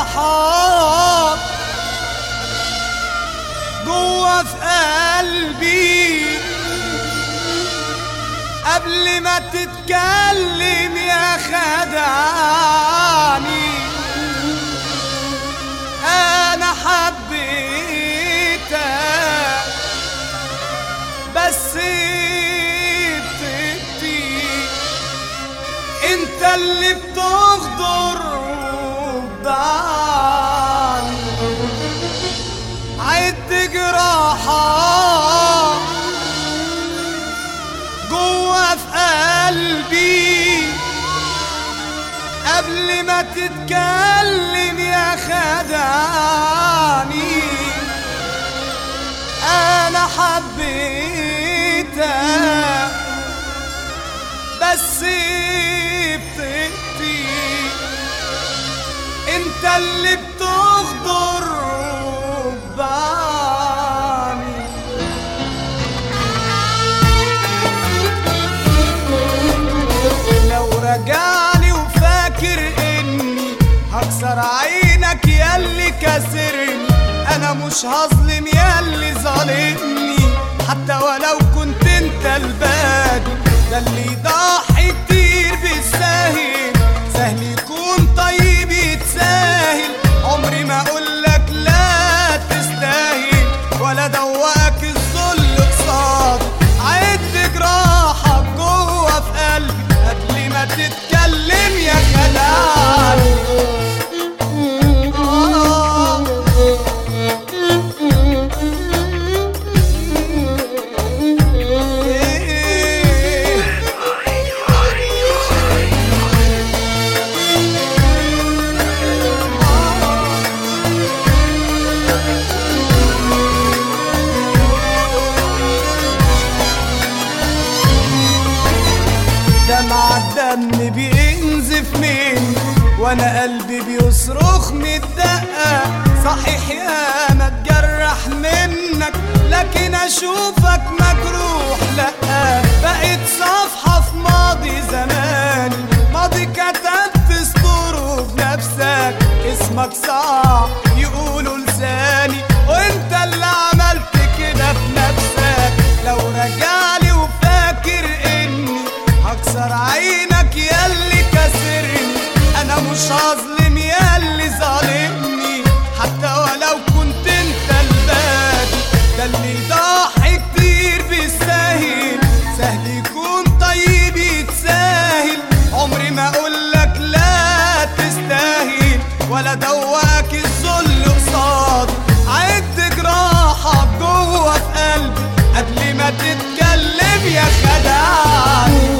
جراحات جوا في قلبي قبل ما تتكلم يا خدعني انا حبيتك بس بتبكي انت اللي بتغدر وبدعني عد جراحات جوا في قلبي قبل ما تتكلم يا خدعني انا حبيتك بس بتقتي انت اللي بتغدر وبعني لو رجعني وفاكر اني هكسر عينك ياللي كاسرني انا مش هظلم ياللي ظالمني حتى ولو كنت انت البادي ده اللي ضحي كتير بالساهل سهل يكون طيب يتساهل عمري ما اقولك لا تستاهل ولا دوقك الذل قصادي عد جراحك جوا في قلبي قبل ما تتكلم يا خدعني آه. إيه. دمع الدم بينزف مني وانا قلبي بيصرخ من الدقة صحيح يا ما اتجرح منك لكن اشوفك مجروح لا بقيت صفحة في ماضي زماني ماضي كتبت سطوره بنفسك اسمك صعب يقولوا لساني وانت اللي عملت كده في نفسك لو رجعلي وفاكر اني هكسر عينك ياللي كسرني انا مش هظلم ياللي ظالمني حتى ولو كنت انت البادي ده اللي ضحي كتير بالساهل سهل يكون طيب يتساهل عمري ما اقولك لا تستاهل ولا دوقك الذل قصادي عد جراحك جوا في قلبي قبل ما تتكلم يا خدعني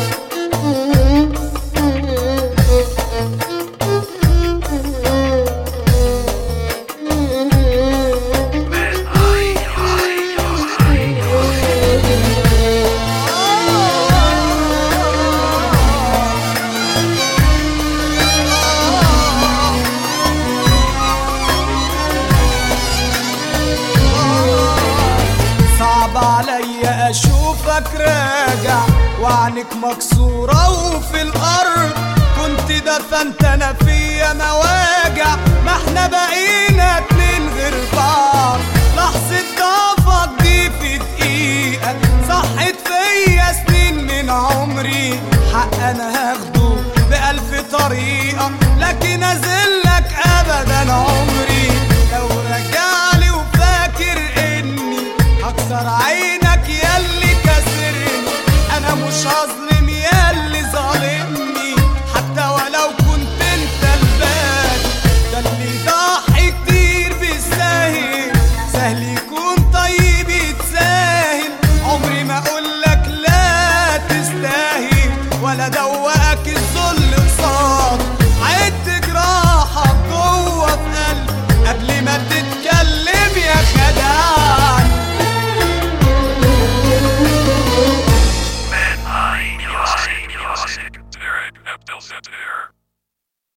صعب عليا اشوفك راجع وعنك مكسورة وفي الارض كنت دفنت انا فيا مواجع ما احنا بقينا اتنين غير بعض